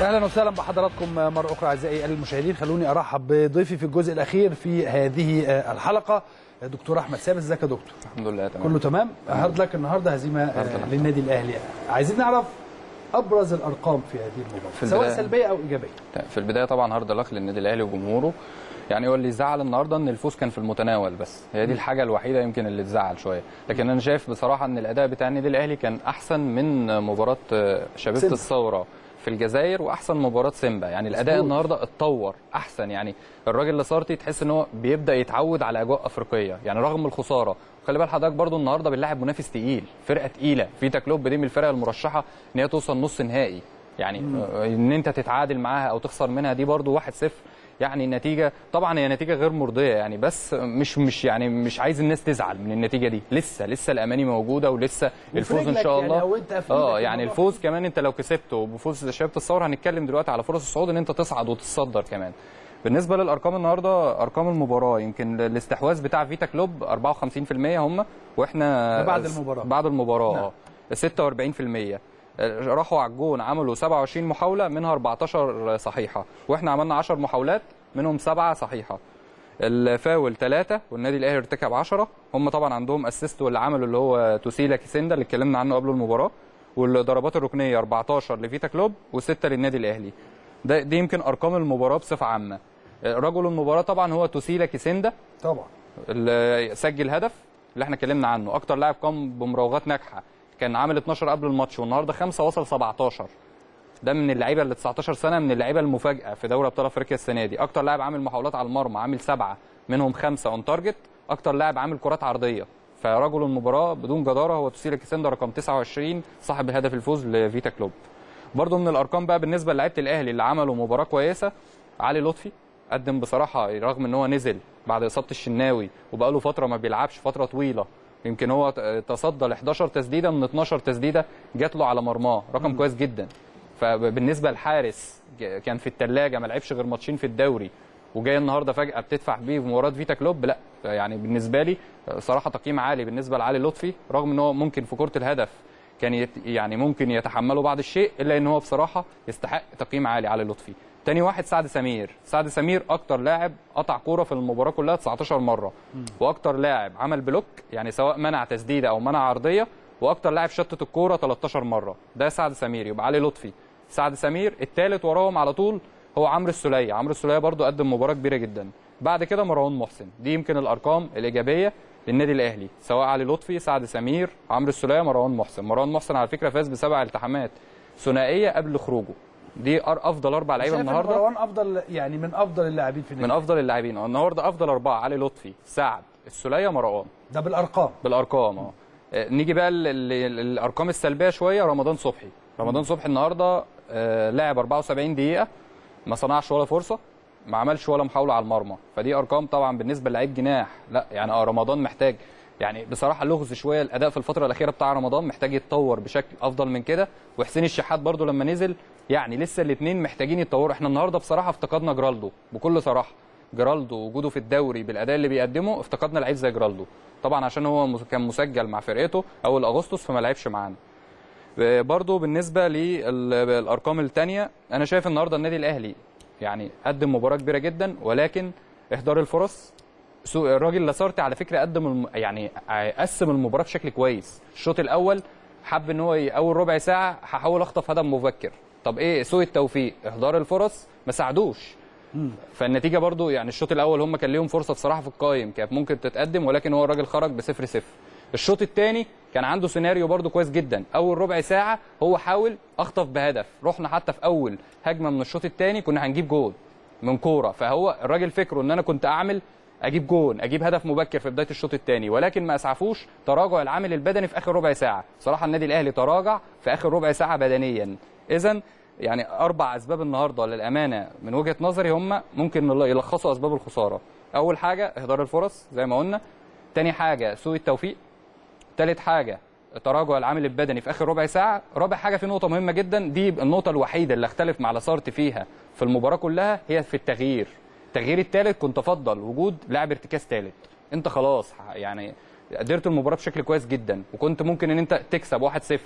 اهلا وسهلا بحضراتكم مره اخرى اعزائي المشاهدين خلوني ارحب بضيفي في الجزء الاخير في هذه الحلقه دكتور احمد ثابت ازيك يا دكتور الحمد لله تمام كله تمام هارد لك النهارده هزيمه للنادي الاهلي عايزين نعرف ابرز الارقام في هذه المباراه في سواء البداية- سلبيه او ايجابيه في البدايه طبعا هارد لك للنادي الاهلي وجمهوره يعني هو اللي زعل النهارده ان الفوز كان في المتناول بس هي دي الحاجه الوحيده يمكن اللي تزعل شويه لكن انا شايف بصراحه ان الاداء بتاع النادي الاهلي كان احسن من مباراه آه، شبيبه سيمبا. الثوره في الجزائر واحسن مباراه سيمبا يعني الاداء مظبوط. النهارده اتطور احسن يعني الراجل لاسارتي تحس ان هو بيبدا يتعود على اجواء افريقيه يعني رغم الخساره خلي بال حضرتك برضو النهارده بنلاعب منافس تقيل فرقه تقيله فيتا كلوب دي من الفرق المرشحه ان هي توصل نص نهائي يعني آه، ان انت تتعادل معاها او تخسر منها دي برضو 1-0 يعني النتيجه طبعا هي نتيجه غير مرضيه يعني بس مش مش يعني مش عايز الناس تزعل من النتيجه دي لسه لسه الاماني موجوده ولسه الفوز ان رجلك شاء يعني الله أو أنت في اه رجلك يعني الموضوع الفوز كمان انت لو كسبته بفوز شباب الثوره هنتكلم دلوقتي على فرص الصعود ان انت تصعد وتتصدر كمان بالنسبه للارقام النهارده ارقام المباراه يمكن الاستحواذ بتاع فيتا كلوب 54% هم واحنا ده بعد المباراة. بعد المباراه نعم. اه 46% راحوا على الجون عملوا 27 محاوله منها 14 صحيحه واحنا عملنا 10 محاولات منهم سبعه صحيحه الفاول ثلاثة والنادي الاهلي ارتكب 10 هم طبعا عندهم اسيست واللي عملوا اللي هو توسيلا كيسندا اللي اتكلمنا عنه قبل المباراه والضربات الركنيه 14 لفيتا كلوب وسته للنادي الاهلي ده دي يمكن ارقام المباراه بصفه عامه رجل المباراه طبعا هو توسيلا كيسندا طبعا اللي سجل هدف اللي احنا اتكلمنا عنه اكتر لاعب قام بمراوغات ناجحه كان عامل 12 قبل الماتش والنهارده خمسه وصل 17 ده من اللعيبه اللي 19 سنه من اللعيبه المفاجاه في دوري ابطال افريقيا السنه دي اكتر لاعب عامل محاولات على المرمى عامل سبعه منهم خمسه اون تارجت اكتر لاعب عامل كرات عرضيه فرجل المباراه بدون جداره هو توسيلا كيسندا رقم 29 صاحب هدف الفوز لفيتا كلوب برضه من الارقام بقى بالنسبه للعيبه الاهلي اللي عملوا مباراه كويسه علي لطفي قدم بصراحه رغم ان هو نزل بعد اصابه الشناوي وبقاله فتره ما بيلعبش فتره طويله يمكن هو تصدى ل 11 تسديده من 12 تسديده جات له على مرماه رقم كويس جدا فبالنسبه للحارس ج- كان في الثلاجه ما لعبش غير ماتشين في الدوري وجاي النهارده فجاه بتدفع بيه في مباراه فيتا كلوب لا يعني بالنسبه لي صراحه تقييم عالي بالنسبه لعلي لطفي رغم ان هو ممكن في كره الهدف كان يت يعني ممكن يتحمله بعض الشيء الا ان هو بصراحه يستحق تقييم عالي علي لطفي تاني واحد سعد سمير سعد سمير اكتر لاعب قطع كوره في المباراه كلها 19 مره واكتر لاعب عمل بلوك يعني سواء منع تسديده او منع عرضيه واكتر لاعب شتت الكوره 13 مره ده سعد سمير يبقى علي لطفي سعد سمير الثالث وراهم على طول هو عمرو السوليه عمرو السوليه برضو قدم مباراه كبيره جدا بعد كده مروان محسن دي يمكن الارقام الايجابيه للنادي الاهلي سواء علي لطفي سعد سمير عمرو السوليه مروان محسن مروان محسن على فكره فاز بسبع التحامات ثنائيه قبل خروجه دي أر- افضل اربع لعيبه شايف إن النهارده مروان افضل يعني من افضل اللاعبين في من النادي افضل اللاعبين النهارده افضل اربعه علي لطفي سعد السوليه مروان ده بالارقام بالارقام اه آه، نيجي بقى لل- لل- للارقام السلبيه شويه رمضان صبحي رمضان صبحي النهارده آه، لعب 74 دقيقه ما صنعش ولا فرصه ما عملش ولا محاوله على المرمى فدي ارقام طبعا بالنسبه للعيب جناح لا يعني اه رمضان محتاج يعني بصراحه لغز شويه الاداء في الفتره الاخيره بتاع رمضان محتاج يتطور بشكل افضل من كده وحسين الشحات برضو لما نزل يعني لسه الاثنين محتاجين يتطوروا احنا النهارده بصراحه افتقدنا جرالدو بكل صراحه جرالدو وجوده في الدوري بالاداء اللي بيقدمه افتقدنا لعيب زي جرالدو طبعا عشان هو مس- كان مسجل مع فرقته اول اغسطس فما لعبش معانا برضو بالنسبه للارقام الثانيه انا شايف النهارده النادي الاهلي يعني قدم مباراه كبيره جدا ولكن اهدار الفرص سو- الراجل لاسارتي على فكره قدم الم... يعني قسم المباراه بشكل كويس الشوط الاول حب ان هو ي- اول ربع ساعه هحاول اخطف هدف مبكر طب ايه سوء التوفيق اهدار الفرص ما ساعدوش فالنتيجه برضو يعني الشوط الاول هم كان ليهم فرصه بصراحه في القايم كانت ممكن تتقدم ولكن هو الراجل خرج بصفر صفر الشوط الثاني كان عنده سيناريو برضو كويس جدا اول ربع ساعه هو حاول اخطف بهدف رحنا حتى في اول هجمه من الشوط الثاني كنا هنجيب جول من كوره فهو الراجل فكره ان انا كنت اعمل اجيب جون اجيب هدف مبكر في بدايه الشوط الثاني ولكن ما اسعفوش تراجع العامل البدني في اخر ربع ساعه صراحه النادي الاهلي تراجع في اخر ربع ساعه بدنيا اذا يعني اربع اسباب النهارده للامانه من وجهه نظري هم ممكن يلخصوا اسباب الخساره اول حاجه اهدار الفرص زي ما قلنا تاني حاجه سوء التوفيق تالت حاجه تراجع العامل البدني في اخر ربع ساعه رابع حاجه في نقطه مهمه جدا دي النقطه الوحيده اللي اختلف مع لاسارتي فيها في المباراه كلها هي في التغيير التغيير الثالث كنت افضل وجود لاعب ارتكاز ثالث انت خلاص يعني قدرت المباراه بشكل كويس جدا وكنت ممكن ان انت تكسب 1-0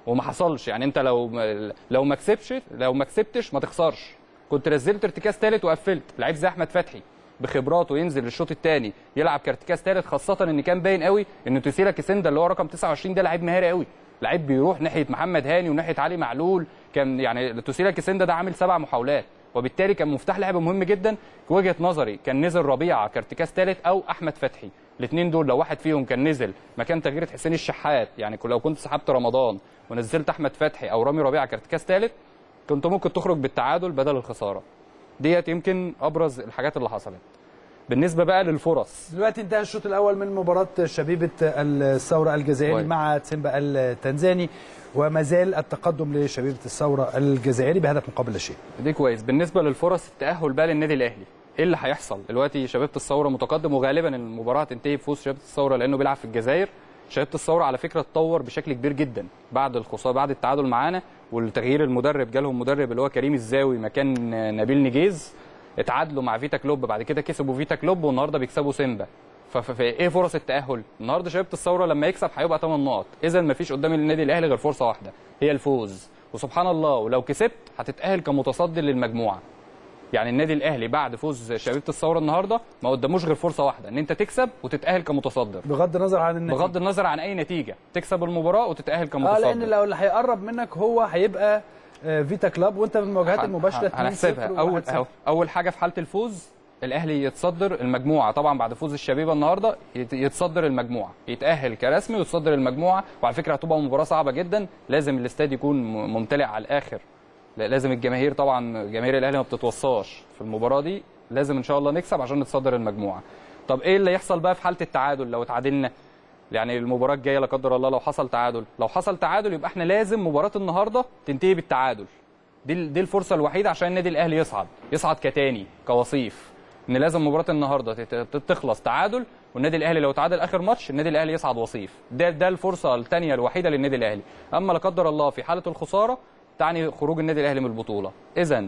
وما حصلش يعني انت لو لو ما كسبش لو ما كسبتش ما تخسرش كنت نزلت ارتكاز ثالث وقفلت لعيب زي احمد فتحي بخبراته ينزل الشوط الثاني يلعب كارتكاز ثالث خاصه ان كان باين قوي ان توسيلا كيسندا اللي هو رقم 29 ده لعيب مهاري قوي لعيب بيروح ناحيه محمد هاني وناحيه علي معلول كان يعني توسيلا كيسندا ده عامل سبع محاولات وبالتالي كان مفتاح لعب مهم جدا في وجهه نظري كان نزل ربيعه كارتكاز ثالث او احمد فتحي الاثنين دول لو واحد فيهم كان نزل مكان تغيير حسين الشحات يعني لو كنت سحبت رمضان ونزلت احمد فتحي او رامي ربيعه كارتكاز ثالث كنت ممكن تخرج بالتعادل بدل الخساره ديت يمكن ابرز الحاجات اللي حصلت بالنسبه بقى للفرص دلوقتي انتهى الشوط الاول من مباراه شبيبه الثوره الجزائري كويس. مع تسيمبا التنزاني وما زال التقدم لشبيبه الثوره الجزائري بهدف مقابل لا شيء دي كويس بالنسبه للفرص التاهل بقى للنادي الاهلي ايه اللي هيحصل دلوقتي شبيبه الثوره متقدم وغالبا المباراه هتنتهي بفوز شبيبه الثوره لانه بيلعب في الجزائر شبيبه الثوره على فكره اتطور بشكل كبير جدا بعد الخساره بعد التعادل معانا والتغيير المدرب جالهم مدرب اللي هو كريم الزاوي مكان نبيل نجيز اتعادلوا مع فيتا كلوب بعد كده كسبوا فيتا كلوب والنهارده بيكسبوا سيمبا فايه فرص التاهل النهارده شبيبه الثوره لما يكسب هيبقى 8 نقط اذا ما فيش قدام النادي الاهلي غير فرصه واحده هي الفوز وسبحان الله ولو كسبت هتتاهل كمتصدر للمجموعه يعني النادي الاهلي بعد فوز شبيبه الثوره النهارده ما قداموش غير فرصه واحده ان انت تكسب وتتاهل كمتصدر بغض النظر عن النتيجه بغض النظر عن اي نتيجه تكسب المباراه وتتاهل اه كمتصدر لان لو اللي هيقرب منك هو هيبقى آه، فيتا كلاب وانت من المواجهات المباشره 2-0 هنحسبها اول و1-0. أو اول حاجه في حاله الفوز الاهلي يتصدر المجموعه طبعا بعد فوز الشبيبه النهارده يت- يتصدر المجموعه يتاهل كرسمي ويتصدر المجموعه وعلى فكره هتبقى مباراه صعبه جدا لازم الاستاد يكون م- ممتلئ على الاخر لا- لازم الجماهير طبعا جماهير الاهلي ما بتتوصاش في المباراه دي لازم ان شاء الله نكسب عشان نتصدر المجموعه طب ايه اللي يحصل بقى في حاله التعادل لو اتعادلنا يعني المباراه الجايه لا قدر الله لو حصل تعادل لو حصل تعادل يبقى احنا لازم مباراه النهارده تنتهي بالتعادل دي ال- دي الفرصه الوحيده عشان النادي الاهلي يصعد يصعد كتاني كوصيف ان لازم مباراه النهارده تت- تت- تخلص تعادل والنادي الاهلي لو تعادل اخر ماتش النادي الاهلي يصعد وصيف ده ده الفرصه الثانيه الوحيده للنادي الاهلي اما لا قدر الله في حاله الخساره تعني خروج النادي الاهلي من البطوله اذا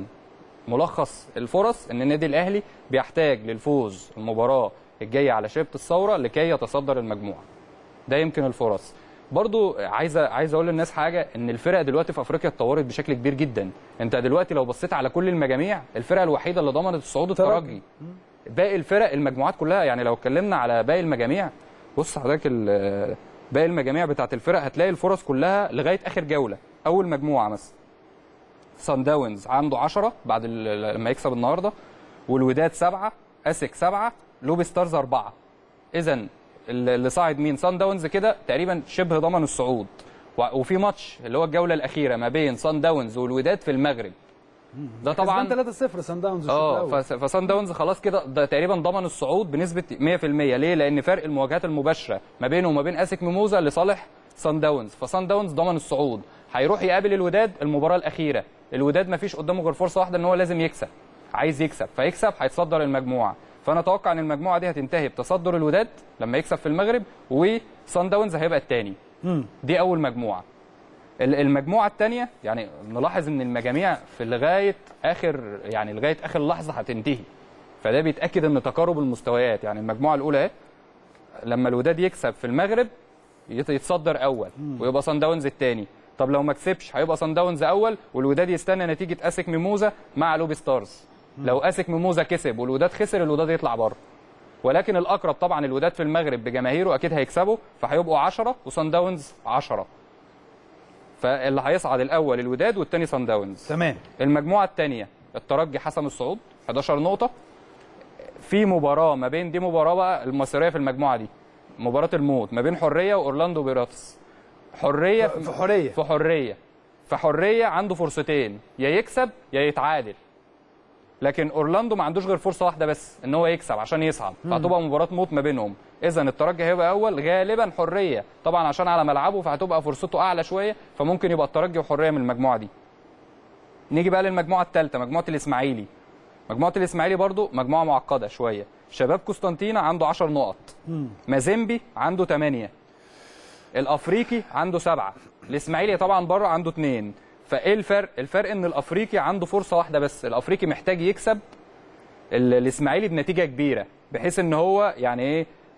ملخص الفرص ان النادي الاهلي بيحتاج للفوز المباراه الجايه على شبه الثوره لكي يتصدر المجموعه ده يمكن الفرص برضو عايز عايز اقول للناس حاجه ان الفرق دلوقتي في افريقيا اتطورت بشكل كبير جدا انت دلوقتي لو بصيت على كل المجاميع الفرقه الوحيده اللي ضمنت الصعود ترجي. الترجي باقي الفرق المجموعات كلها يعني لو اتكلمنا على باقي المجاميع بص حضرتك ال- باقي المجاميع بتاعت الفرق هتلاقي الفرص كلها لغايه اخر جوله اول مجموعه مثلا سان داونز عنده 10 بعد ال- لما يكسب النهارده والوداد سبعه اسك سبعه لوبي ستارز اربعه اذا اللي صاعد مين سان داونز كده تقريبا شبه ضمن الصعود و- وفي ماتش اللي هو الجوله الاخيره ما بين سان داونز والوداد في المغرب ده طبعا كسبان 3-0 سان داونز الشوط اه الأول. فس- فسان داونز خلاص كده ده تقريبا ضمن الصعود بنسبه 100% ليه؟ لان فرق المواجهات المباشره ما بينه وما بين اسك ميموزا لصالح سان داونز فسان داونز ضمن الصعود هيروح يقابل الوداد المباراه الاخيره الوداد ما فيش قدامه غير فرصه واحده ان هو لازم يكسب عايز يكسب فيكسب هيتصدر المجموعه فانا اتوقع ان المجموعه دي هتنتهي بتصدر الوداد لما يكسب في المغرب وسان داونز هيبقى الثاني دي اول مجموعه ال- المجموعه الثانيه يعني نلاحظ ان المجاميع في لغايه اخر يعني لغايه اخر لحظه هتنتهي فده بيتاكد ان تقارب المستويات يعني المجموعه الاولى اهي لما الوداد يكسب في المغرب يت- يتصدر اول ويبقى صن داونز الثاني طب لو ما كسبش هيبقى صن داونز اول والوداد يستنى نتيجه اسك ميموزا مع لوبي ستارز لو اسك ميموزا كسب والوداد خسر الوداد يطلع بره ولكن الاقرب طبعا الوداد في المغرب بجماهيره اكيد هيكسبوا فهيبقوا 10 وصن داونز 10 فاللي هيصعد الاول الوداد والثاني صن داونز تمام المجموعه الثانيه الترجي حسم الصعود 11 نقطه في مباراه ما بين دي مباراه بقى المصيريه في المجموعه دي مباراه الموت ما بين حريه واورلاندو بيراتس حريه في حريه في حريه فحريه عنده فرصتين يا يكسب يا يتعادل لكن اورلاندو ما عندوش غير فرصه واحده بس ان هو يكسب عشان يصعد فهتبقى مباراه موت ما بينهم اذا الترجي هيبقى اول غالبا حريه طبعا عشان على ملعبه فهتبقى فرصته اعلى شويه فممكن يبقى الترجي وحريه من المجموعه دي نيجي بقى للمجموعه الثالثه مجموعه الاسماعيلي مجموعه الاسماعيلي برضو مجموعه معقده شويه شباب قسطنطينه عنده 10 نقط مازيمبي عنده 8 الافريقي عنده 7 الاسماعيلي طبعا بره عنده 2 فايه الفرق الفرق ان الافريقي عنده فرصه واحده بس الافريقي محتاج يكسب ال- الاسماعيلي بنتيجه كبيره بحيث ان هو يعني ايه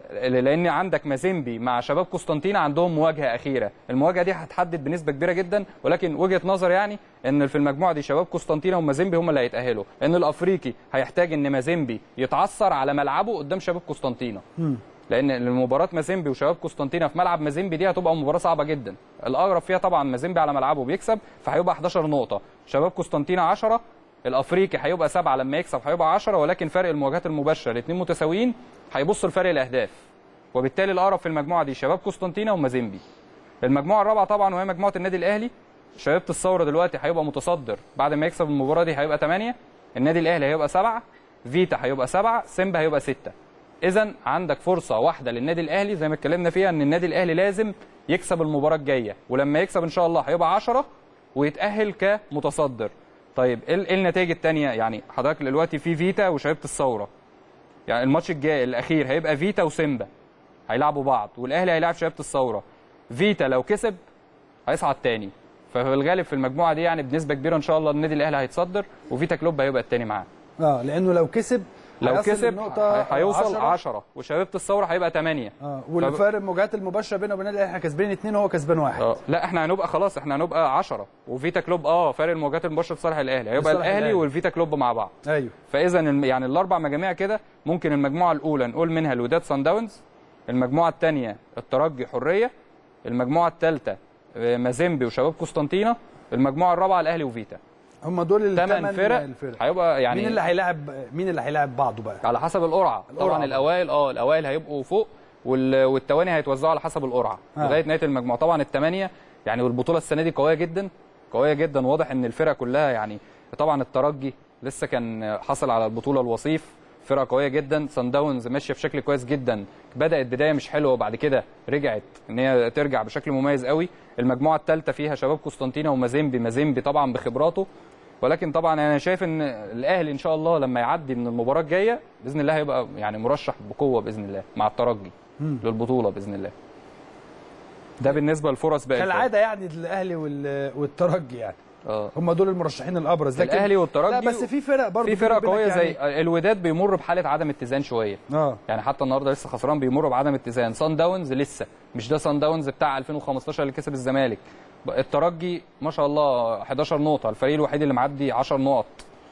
لان عندك مازيمبي مع شباب قسطنطينه عندهم مواجهه اخيره المواجهه دي هتحدد بنسبه كبيره جدا ولكن وجهه نظر يعني ان في المجموعه دي شباب قسطنطينه ومازيمبي هم اللي هيتاهلوا ان الافريقي هيحتاج ان مازيمبي يتعثر على ملعبه قدام شباب قسطنطينه لان المباراه مازيمبي وشباب قسطنطينه في ملعب مازيمبي دي هتبقى مباراه صعبه جدا الاقرب فيها طبعا مازيمبي على ملعبه بيكسب فهيبقى 11 نقطه شباب قسطنطينه 10 الافريقي هيبقى سبعه لما يكسب هيبقى 10 ولكن فرق المواجهات المباشره الاثنين متساويين هيبصوا لفرق الاهداف وبالتالي الاقرب في المجموعه دي شباب قسطنطينه ومازيمبي المجموعه الرابعه طبعا وهي مجموعه النادي الاهلي شباب الثوره دلوقتي هيبقى متصدر بعد ما يكسب المباراه دي هيبقى 8 النادي الاهلي هيبقى 7 فيتا هيبقى 7 سيمبا هيبقى 6 اذا عندك فرصه واحده للنادي الاهلي زي ما اتكلمنا فيها ان النادي الاهلي لازم يكسب المباراه الجايه ولما يكسب ان شاء الله هيبقى 10 ويتاهل كمتصدر طيب ايه إيه النتائج الثانيه يعني حضرتك دلوقتي في فيتا وشباب الثوره يعني الماتش الجاي الاخير هيبقى فيتا وسيمبا هيلعبوا بعض والاهلي هيلاعب شباب الثوره فيتا لو كسب هيصعد تاني ففي الغالب في المجموعه دي يعني بنسبه كبيره ان شاء الله النادي الاهلي هيتصدر وفيتا كلوب هيبقى التاني معاه اه لانه لو كسب لو هيصل كسب النقطة هي- هيوصل 10. 10 وشباب الثوره هيبقى 8 اه والفارق المواجهات المباشره بينه وبين الاهلي احنا كسبانين اثنين وهو كسبان واحد اه لا احنا هنبقى خلاص احنا هنبقى 10 وفيتا كلوب اه فارق المواجهات المباشره لصالح الاهلي هيبقى لصالح الاهلي الأهلي. والفيتا كلوب مع بعض ايوه فاذا الم- يعني الاربع مجاميع كده ممكن المجموعه الاولى نقول منها الوداد سان داونز المجموعه الثانيه الترجي حريه المجموعه الثالثه مازيمبي وشباب قسطنطينه المجموعه الرابعه الاهلي وفيتا هم دول ثمان الثمان فرق الفرق هيبقى يعني مين اللي هيلاعب مين اللي هيلاعب بعضه بقى على حسب القرعه القرعة طبعا بقى. الاوائل اه الاوائل هيبقوا فوق وال- والتواني هيتوزعوا على حسب القرعه آه. لغايه نهايه المجموعه طبعا الثمانيه يعني والبطوله السنه دي قويه جدا قويه جدا واضح ان الفرق كلها يعني طبعا الترجي لسه كان حصل على البطوله الوصيف فرقه قويه جدا سان داونز ماشيه بشكل كويس جدا بدات بدايه مش حلوه وبعد كده رجعت ان هي ترجع بشكل مميز قوي المجموعه الثالثه فيها شباب قسطنطينه ومازيمبي مازيمبي طبعا بخبراته ولكن طبعا انا شايف ان الاهلي ان شاء الله لما يعدي من المباراه الجايه باذن الله هيبقى يعني مرشح بقوه باذن الله مع الترجي للبطوله باذن الله ده بالنسبه لفرص باقي الفرق. كالعاده يعني الاهلي وال- والترجي يعني اه هم دول المرشحين الابرز لكن الاهلي والترجي لا بس في فرق برضه في فرق بيني وبينك قويه يعني زي الوداد بيمر بحاله عدم اتزان شويه اه يعني حتى النهارده لسه خسران بيمر بعدم اتزان سان داونز لسه مش ده سان داونز بتاع 2015 اللي كسب الزمالك الترجي ما شاء الله 11 نقطه الفريق الوحيد اللي معدي 10 نقط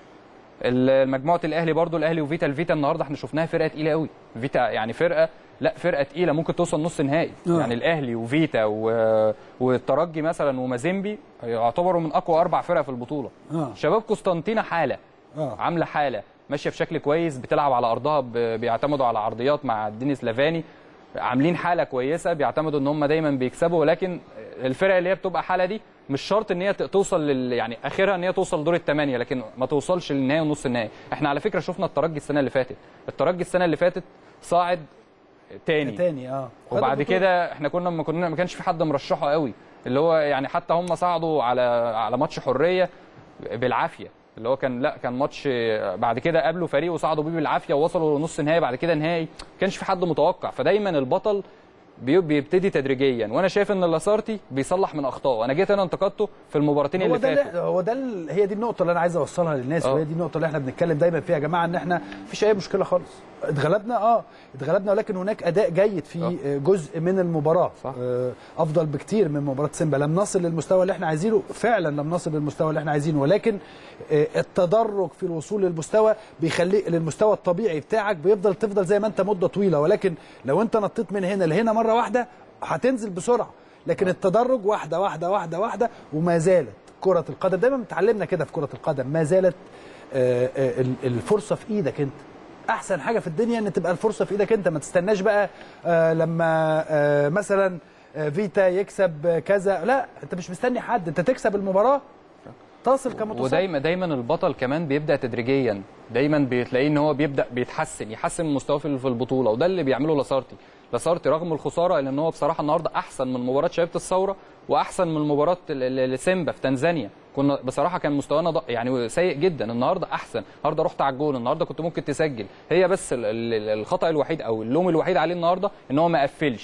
المجموعه الاهلي برضو الاهلي وفيتا الفيتا النهارده احنا شفناها فرقه تقيله قوي فيتا يعني فرقه لا فرقه تقيله ممكن توصل نص نهائي آه. يعني الاهلي وفيتا و... والترجي مثلا ومازيمبي يعتبروا من اقوى اربع فرق في البطوله آه. شباب قسطنطينه حاله اه عامله حاله ماشيه بشكل كويس بتلعب على ارضها ب- بيعتمدوا على عرضيات مع دينيس لافاني عاملين حاله كويسه بيعتمدوا ان هم دايما بيكسبوا ولكن الفرق اللي هي بتبقى حاله دي مش شرط ان هي ت- توصل لل يعني اخرها ان هي توصل دور الثمانيه لكن ما توصلش للنهائي ونص النهائي احنا على فكره شفنا الترجي السنه اللي فاتت الترجي السنه اللي فاتت صاعد تاني تاني اه خد وبعد البطولة. كده احنا كنا ما كنا ما كانش في حد مرشحه قوي اللي هو يعني حتى هم صعدوا على على ماتش حريه بالعافيه اللي هو كان لا كان ماتش بعد كده قابلوا فريق وصعدوا بيه بالعافيه ووصلوا لنص نهائي بعد كده نهائي ما كانش في حد متوقع فدايما البطل بي- بيبتدي تدريجيا وانا شايف ان لاسارتي بيصلح من اخطائه انا جيت انا انتقدته في المباراتين هو اللي ده فاتوا اللي- هو ده ال- هي دي النقطه اللي انا عايز اوصلها للناس آه. وهي دي النقطه اللي احنا بنتكلم دايما فيها يا جماعه ان احنا مفيش اي مشكله خالص اتغلبنا اه اتغلبنا ولكن هناك اداء جيد في آه. آه. جزء من المباراه صح. آه، افضل بكتير من مباراه سيمبا لم نصل للمستوى اللي احنا عايزينه فعلا لم نصل للمستوى اللي احنا عايزينه ولكن آه، التدرج في الوصول للمستوى بيخلي للمستوى الطبيعي بتاعك بيفضل تفضل زي ما انت مده طويله ولكن لو انت نطيت من هنا لهنا مره واحده هتنزل بسرعه لكن التدرج واحده واحده واحده واحده وما زالت كره القدم دايما بتعلمنا كده في كره القدم ما زالت آه، آه، ال- الفرصه في ايدك انت احسن حاجه في الدنيا ان تبقى الفرصه في ايدك انت ما تستناش بقى آه، لما آه، مثلا آه، فيتا يكسب آه، كذا لا انت مش مستني حد انت تكسب المباراه تصل كمتصدر ودايما دايما البطل كمان بيبدا تدريجيا دايما بتلاقيه ان هو بيبدا بيتحسن يحسن من مستواه في في البطوله وده اللي بيعمله لاسارتي لاسارتي رغم الخساره الا ان هو بصراحه النهارده احسن من مباراه شبيبه الثوره واحسن من مباراه ال- ال- سيمبا في تنزانيا كنا بصراحه كان مستوانا ض- يعني سيء جدا النهارده احسن النهارده رحت على الجول النهارده كنت ممكن تسجل هي بس ال- ال- الخطا الوحيد او اللوم الوحيد عليه النهارده ان هو ما قفلش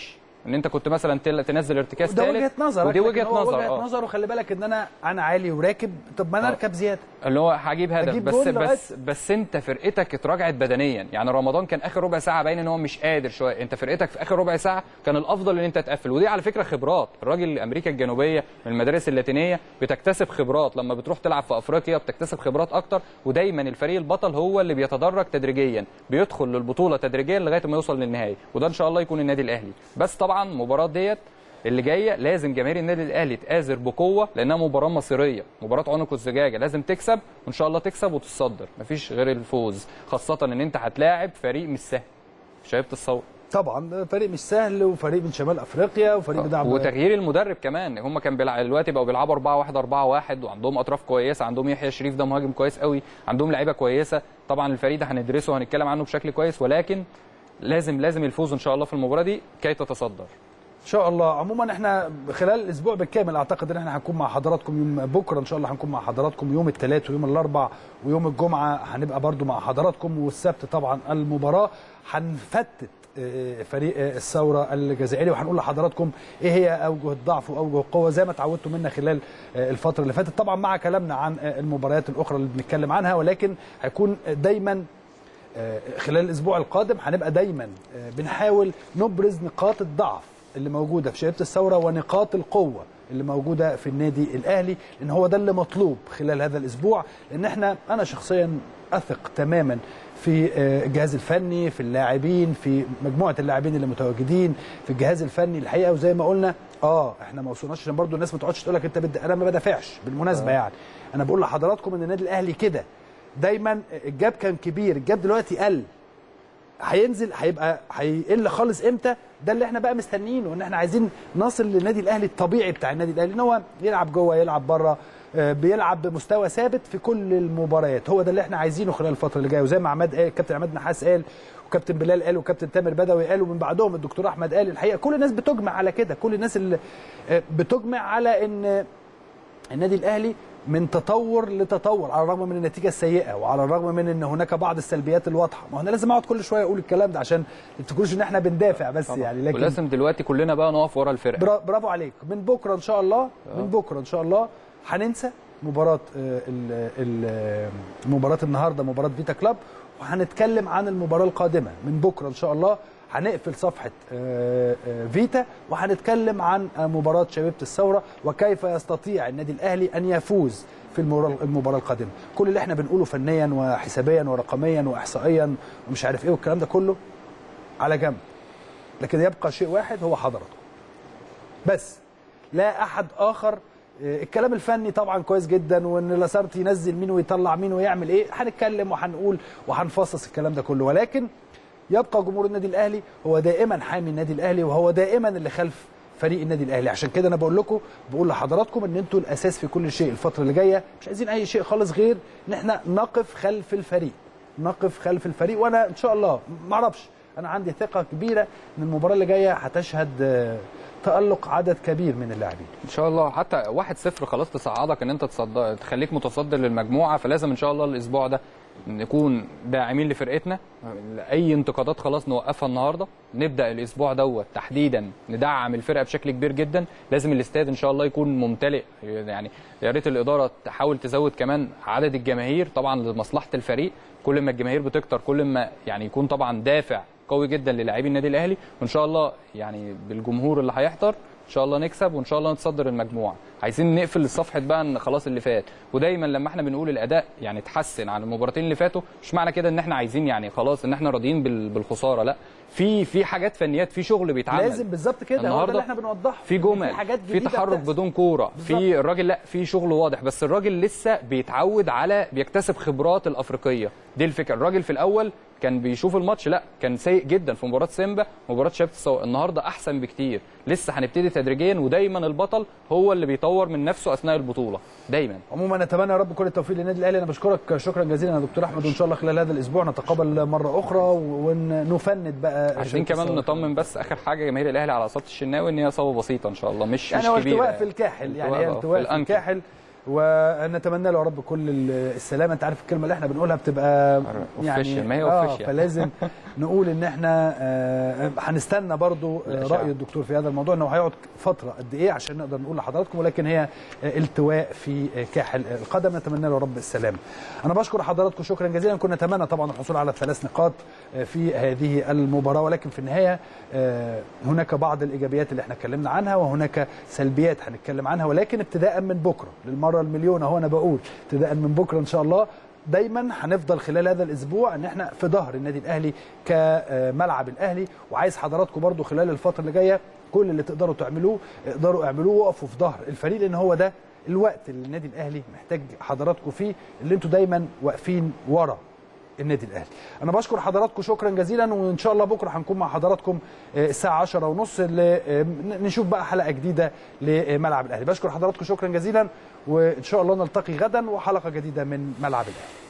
ان انت كنت مثلا تل- تنزل ارتكاز ده ثالث وجهه نظر ودي وجهه نظر وجهه اه نظر وخلي بالك ان انا انا عالي وراكب طب ما انا آه. اركب زياده اللي هو هجيب هدف هجيب بس جول بس بس انت فرقتك اتراجعت بدنيا يعني رمضان كان اخر ربع ساعه باين ان هو مش قادر شويه انت فرقتك في اخر ربع ساعه كان الافضل ان انت تقفل ودي على فكره خبرات الراجل امريكا الجنوبيه من المدارس اللاتينيه بتكتسب خبرات لما بتروح تلعب في افريقيا بتكتسب خبرات اكتر ودايما الفريق البطل هو اللي بيتدرج تدريجيا بيدخل للبطوله تدريجيا لغايه ما يوصل للنهائي وده ان شاء الله يكون النادي الاهلي بس طبعا المباراه ديت اللي جايه لازم جماهير النادي الاهلي تآزر بقوه لانها مباراه مصيريه مباراه عنق الزجاجه لازم تكسب وان شاء الله تكسب وتتصدر مفيش غير الفوز خاصه ان انت هتلاعب فريق مش سهل شايف الصور طبعا فريق مش سهل وفريق من شمال افريقيا وفريق بيلعب وتغيير المدرب كمان هم كان بيلعب دلوقتي بقوا بيلعبوا 4 1 4 1 وعندهم اطراف كويسه عندهم يحيى شريف ده مهاجم كويس قوي عندهم لعيبه كويسه طبعا الفريق ده هندرسه وهنتكلم عنه بشكل كويس ولكن لازم لازم الفوز ان شاء الله في المباراه دي كي تتصدر ان شاء الله عموما احنا خلال الاسبوع بالكامل اعتقد ان احنا هنكون مع حضراتكم يوم بكره ان شاء الله هنكون مع حضراتكم يوم الثلاث ويوم الاربع ويوم الجمعه هنبقى برضو مع حضراتكم والسبت طبعا المباراه هنفتت آه، فريق آه، الثوره الجزائري وهنقول لحضراتكم ايه هي اوجه الضعف واوجه القوه زي ما اتعودتوا منا خلال آه، الفتره اللي فاتت طبعا مع كلامنا عن آه، المباريات الاخرى اللي بنتكلم عنها ولكن هيكون دايما آه، خلال الاسبوع القادم هنبقى دايما آه، بنحاول نبرز نقاط الضعف اللي موجوده في شبيبه الثوره ونقاط القوه اللي موجوده في النادي الاهلي لان هو ده اللي مطلوب خلال هذا الاسبوع لان احنا انا شخصيا اثق تماما في آه، الجهاز الفني في اللاعبين في مجموعه اللاعبين اللي متواجدين في الجهاز الفني الحقيقه وزي ما قلنا اه احنا ما وصلناش عشان برضو الناس ما تقعدش تقول لك انت بد... انا ما بدافعش بالمناسبه يعني انا بقول لحضراتكم ان النادي الاهلي كده دايما الجاب كان كبير الجاب دلوقتي قل هينزل هيبقى هيقل خالص امتى ده اللي احنا بقى مستنيينه ان احنا عايزين نصل للنادي الاهلي الطبيعي بتاع النادي الاهلي ان هو يلعب جوه يلعب بره آه، بيلعب بمستوى ثابت في كل المباريات هو ده اللي احنا عايزينه خلال الفتره اللي جايه وزي ما عماد قال كابتن عماد نحاس قال وكابتن بلال قال وكابتن تامر بدوي قال ومن بعدهم الدكتور احمد قال الحقيقه كل الناس بتجمع على كده كل الناس اللي آه، بتجمع على ان النادي الاهلي من تطور لتطور على الرغم من النتيجه السيئه وعلى الرغم من ان هناك بعض السلبيات الواضحه ما هو انا لازم اقعد كل شويه اقول الكلام ده عشان ما تفتكروش ان احنا بندافع بس يعني لكن ولازم دلوقتي كلنا بقى نقف ورا الفرقه برا- برافو عليك من بكره ان شاء الله من بكره ان شاء الله هننسى مباراه آه، ال- ال- مباراه النهارده مباراه فيتا كلاب وهنتكلم عن المباراه القادمه من بكره ان شاء الله هنقفل صفحه آه، آه، فيتا وهنتكلم عن آه، مباراه شبيبه الثوره وكيف يستطيع النادي الاهلي ان يفوز في المباراه المباراه القادمه كل اللي احنا بنقوله فنيا وحسابيا ورقميا واحصائيا ومش عارف ايه والكلام ده كله على جنب لكن يبقى شيء واحد هو حضراتكم بس لا احد اخر آه، الكلام الفني طبعا كويس جدا وان لاسارتي ينزل مين ويطلع مين ويعمل ايه هنتكلم وهنقول وهنفصص الكلام ده كله ولكن يبقى جمهور النادي الاهلي هو دائما حامي النادي الاهلي وهو دائما اللي خلف فريق النادي الاهلي عشان كده انا بقول لكم بقول لحضراتكم ان انتوا الاساس في كل شيء الفتره اللي جايه مش عايزين اي شيء خالص غير ان احنا نقف خلف الفريق نقف خلف الفريق وانا ان شاء الله ما اعرفش انا عندي ثقه كبيره ان المباراه اللي جايه هتشهد آه، تالق عدد كبير من اللاعبين ان شاء الله حتى 1-0 خلاص تصعدك ان انت تصدر تخليك متصدر للمجموعه فلازم ان شاء الله الاسبوع ده نكون داعمين لفرقتنا اي انتقادات خلاص نوقفها النهارده نبدا الاسبوع دوت تحديدا ندعم الفرقه بشكل كبير جدا لازم الاستاد ان شاء الله يكون ممتلئ يعني يا ريت الاداره تحاول تزود كمان عدد الجماهير طبعا لمصلحه الفريق كل ما الجماهير بتكتر كل ما يعني يكون طبعا دافع قوي جدا للاعبي النادي الاهلي وان شاء الله يعني بالجمهور اللي هيحضر ان شاء الله نكسب وان شاء الله نتصدر المجموعه عايزين نقفل صفحه بقى ان خلاص اللي فات ودايما لما احنا بنقول الاداء يعني اتحسن عن المباراتين اللي فاتوا مش معنى كده ان احنا عايزين يعني خلاص ان احنا راضيين بال- بالخساره لا في في حاجات فنيات في شغل بيتعمل لازم بالظبط كده هو ده النهاردة اللي احنا بنوضحه في جمل في حاجات في جديدة تحرك بتحصل. بدون كوره بالظبط. في الراجل لا في شغل واضح بس الراجل لسه بيتعود على بيكتسب خبرات الافريقيه دي الفكره الراجل في الاول كان بيشوف الماتش لا كان سيء جدا في مباراه سيمبا مباراه شباب السو... النهارده احسن بكتير لسه هنبتدي تدريجيا ودايما البطل هو اللي بيطور من نفسه اثناء البطوله دايما عموما نتمنى يا رب كل التوفيق للنادي الاهلي انا بشكرك شكرا جزيلا يا دكتور احمد وان شاء الله خلال هذا الاسبوع نتقابل مره اخرى ونفند بقى عايزين شركة كمان الصوت. نطمن بس اخر حاجه جماهير الاهلي على اصابه الشناوي ان هي اصابه بسيطه ان شاء الله مش يعني مش هو كبيره التواء في الكاحل يعني هي التواء التواء في الأنكل. الكاحل ونتمنى له يا رب كل السلامه انت عارف الكلمه اللي احنا بنقولها بتبقى يعني official، ما هي اه official. فلازم نقول ان احنا آه، هنستنى برضو آه، الإشاعة. راي الدكتور في هذا الموضوع انه هيقعد فتره قد ايه عشان نقدر نقول لحضراتكم ولكن هي آه، التواء في آه، كاحل القدم نتمنى له رب السلامه. انا بشكر حضراتكم شكرا جزيلا كنا نتمنى طبعا الحصول على الثلاث نقاط آه، في هذه المباراه ولكن في النهايه آه، هناك بعض الايجابيات اللي احنا اتكلمنا عنها وهناك سلبيات هنتكلم عنها ولكن ابتداء من بكره للمره المليون اهو انا بقول ابتداء من بكره ان شاء الله دايما هنفضل خلال هذا الاسبوع ان احنا في ظهر النادي الاهلي كملعب الاهلي وعايز حضراتكم برضو خلال الفتره اللي جايه كل اللي تقدروا تعملوه اقدروا اعملوه وقفوا في ظهر الفريق لان هو ده الوقت اللي النادي الاهلي محتاج حضراتكم فيه اللي انتوا دايما واقفين ورا النادي الاهلي انا بشكر حضراتكم شكرا جزيلا وان شاء الله بكره هنكون مع حضراتكم آه، الساعه 10 ونص نشوف بقى حلقه جديده لملعب الاهلي بشكر حضراتكم شكرا جزيلا وان شاء الله نلتقي غدا وحلقه جديده من ملعب الاهلي